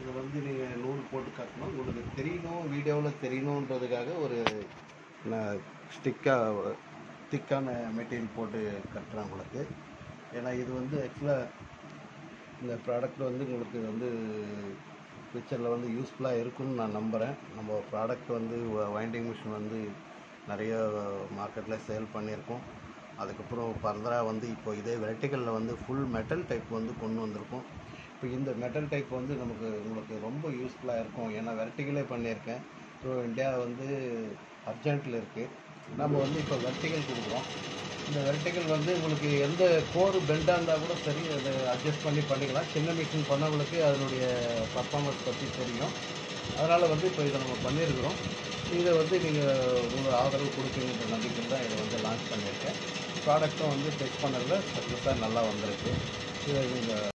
இது வந்து நீங்கள் நூல் போட்டு கட்டணும் உங்களுக்கு தெரியணும் வீடியோவில் தெரியணுன்றதுக்காக ஒரு நான் ஸ்டிக்காக திக்கான மெட்டீரியல் போட்டு கட்டுறேன் உங்களுக்கு ஏன்னா இது வந்து ஆக்சுவலாக இந்த ப்ராடக்ட் வந்து உங்களுக்கு வந்து ஃபியூச்சரில் வந்து யூஸ்ஃபுல்லாக இருக்கும்னு நான் நம்புகிறேன் நம்ம ப்ராடக்ட் வந்து வைண்டிங் மிஷின் வந்து நிறைய மார்க்கெட்டில் சேல் பண்ணியிருக்கோம் அதுக்கப்புறம் ஃபர்தராக வந்து இப்போ இதே வெர்டிக்கலில் வந்து ஃபுல் மெட்டல் டைப் வந்து கொண்டு வந்திருக்கோம் இப்போ இந்த மெட்டல் டைப் வந்து நமக்கு உங்களுக்கு ரொம்ப யூஸ்ஃபுல்லாக இருக்கும் ஏன்னா வெர்டிக்கலே பண்ணியிருக்கேன் ஸோ இந்தியா வந்து அர்ஜென்ட்டில் இருக்குது நம்ம வந்து இப்போ வெர்டிக்கல் கொடுக்குறோம் இந்த வெர்டிக்கல் வந்து உங்களுக்கு எந்த கோர் பெண்டாக இருந்தால் கூட சரி அதை அட்ஜஸ்ட் பண்ணி பண்ணிக்கலாம் சின்ன மிஷின் பண்ணவங்களுக்கு அதனுடைய பர்ஃபார்மன்ஸ் பற்றி தெரியும் அதனால் வந்து இப்போ இதை நம்ம பண்ணியிருக்கிறோம் இதை வந்து நீங்கள் உங்கள் ஆதரவு கொடுப்பீங்கன்ற நம்பிக்கையில் தான் இதை வந்து லான்ச் பண்ணியிருக்கேன் ப்ராடக்ட்டும் வந்து டெஸ்ட் பண்ணதில் சக்ஸஸாக நல்லா வந்திருக்கு இதை நீங்கள்